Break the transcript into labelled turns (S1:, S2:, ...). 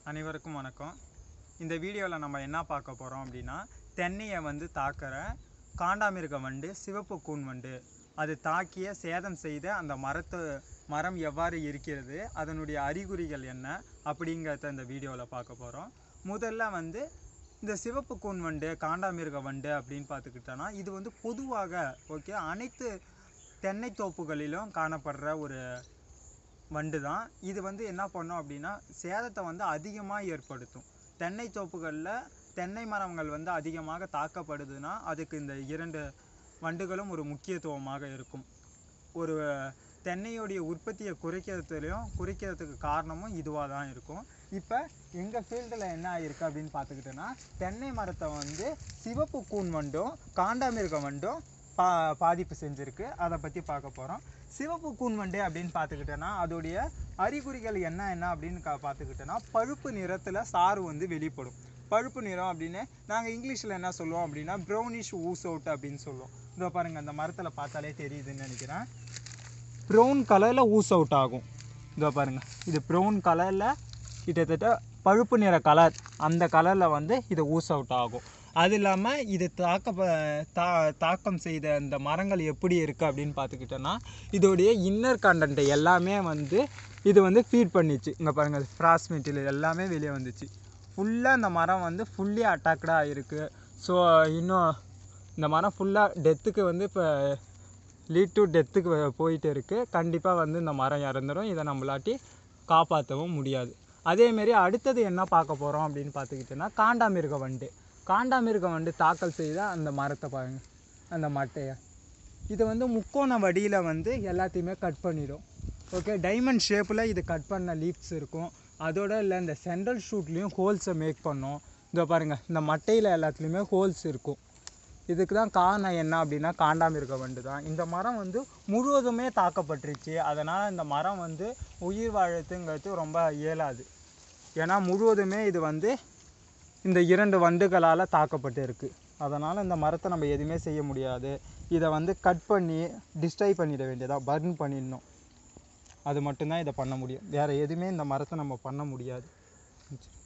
S1: அனைவருக்கும் வணக்கம் இந்த வீடியோவில் நம்ம என்ன பார்க்க போகிறோம் அப்படின்னா தென்னையை வந்து தாக்குற காண்டாமிருக வண்டு சிவப்பு கூன் வண்டு அது தாக்கிய சேதம் செய்த அந்த மரத்து மரம் எவ்வாறு இருக்கிறது அதனுடைய அறிகுறிகள் என்ன அப்படிங்கிறத இந்த வீடியோவில் பார்க்க போகிறோம் முதல்ல வந்து இந்த சிவப்பு கூன் வண்டு காண்டாமிருக வண்டு அப்படின்னு பார்த்துக்கிட்டோன்னா இது வந்து பொதுவாக ஓகே அனைத்து தென்னை தோப்புகளிலும் காணப்படுற ஒரு வண்டு தான் இது வந்து என்ன பண்ணும் அப்படின்னா சேதத்தை வந்து அதிகமாக ஏற்படுத்தும் தென்னை தோப்புகளில் தென்னை மரங்கள் வந்து அதிகமாக தாக்கப்படுதுன்னா அதுக்கு இந்த இரண்டு வண்டுகளும் ஒரு முக்கியத்துவமாக இருக்கும் ஒரு தென்னையோடைய உற்பத்தியை குறைக்கிறதுலையும் குறைக்கிறதுக்கு காரணமும் இதுவாக தான் இருக்கும் இப்போ எங்கள் ஃபீல்டில் என்ன ஆயிருக்கு அப்படின்னு பார்த்துக்கிட்டோன்னா தென்னை மரத்தை வந்து சிவப்பு கூன் வண்டும் காண்டாமிருக வண்டும் பா பாதிப்பு செஞ்சுருக்கு அதை பற்றி பார்க்க போகிறோம் சிவப்பு கூன் வண்டு அப்படின்னு பார்த்துக்கிட்டோன்னா அதோடைய அறிகுறிகள் என்ன என்ன அப்படின்னு கா பார்த்துக்கிட்டோன்னா பழுப்பு நிறத்தில் சாறு வந்து வெளிப்படும் பழுப்பு நிறம் அப்படின்னு நாங்கள் இங்கிலீஷில் என்ன சொல்லுவோம் அப்படின்னா ப்ரௌனிஷ் ஊஸ் அவுட் அப்படின்னு சொல்லுவோம் இதோ பாருங்கள் அந்த மரத்தில் பார்த்தாலே தெரியுதுன்னு நினைக்கிறேன் ப்ரௌன் கலரில் ஊஸ் அவுட் ஆகும் இதோ பாருங்கள் இது ப்ரௌன் கலரில் கிட்டத்தட்ட பழுப்பு நிற கலர் அந்த கலரில் வந்து இது ஊஸ் அவுட் ஆகும் அது இல்லாமல் இது தாக்க தா தாக்கம் செய்த அந்த மரங்கள் எப்படி இருக்குது அப்படின்னு பார்த்துக்கிட்டோன்னா இதோடைய இன்னர் கண்டென்ட் எல்லாமே வந்து இது வந்து ஃபீட் பண்ணிச்சு இங்கே பாருங்கள் ஃப்ராஸ் மெட்டீரியல் எல்லாமே வெளியே வந்துச்சு ஃபுல்லாக இந்த மரம் வந்து ஃபுல்லி அட்டாக்டாக இருக்குது ஸோ இன்னும் இந்த மரம் ஃபுல்லாக டெத்துக்கு வந்து இப்போ லீட் டு டெத்துக்கு போயிட்டு இருக்குது கண்டிப்பாக வந்து இந்த மரம் இறந்துடும் இதை நம்மளாட்டி காப்பாற்றவும் முடியாது அதேமாரி அடுத்தது என்ன பார்க்க போகிறோம் அப்படின்னு பார்த்துக்கிட்டோன்னா காண்டாமிருக வண்டு காண்டாமிருக வண்டு தாக்கல் செய்த அந்த மரத்தை பாருங்க அந்த மட்டையை இது வந்து முக்கோண வடியில் வந்து எல்லாத்தையுமே கட் பண்ணிடும் ஓகே டைமண்ட் ஷேப்பில் இது கட் பண்ண லீப்ஸ் இருக்கும் அதோட இல்லை இந்த சென்ட்ரல் ஷூட்லேயும் ஹோல்ஸை மேக் பண்ணும் இதோ பாருங்கள் இந்த மட்டையில் எல்லாத்துலேயுமே ஹோல்ஸ் இருக்கும் இதுக்கு தான் காரணம் என்ன அப்படின்னா காண்டாமிருக வண்டு தான் இந்த மரம் வந்து முழுவதுமே தாக்கப்பட்டுருச்சு அதனால் இந்த மரம் வந்து உயிர் வாழத்துங்கிறது ரொம்ப இயலாது ஏன்னா முழுவதுமே இது வந்து இந்த இரண்டு வண்டுகளால் தாக்கப்பட்டு இருக்குது அதனால் இந்த மரத்தை நம்ம எதுவுமே செய்ய முடியாது இதை வந்து கட் பண்ணி டிஸ்ட்ராய் பண்ணிட வேண்டியதாக பர்ன் பண்ணிடணும் அது மட்டும்தான் இதை பண்ண முடியும் வேறு எதுவுமே இந்த மரத்தை நம்ம பண்ண முடியாது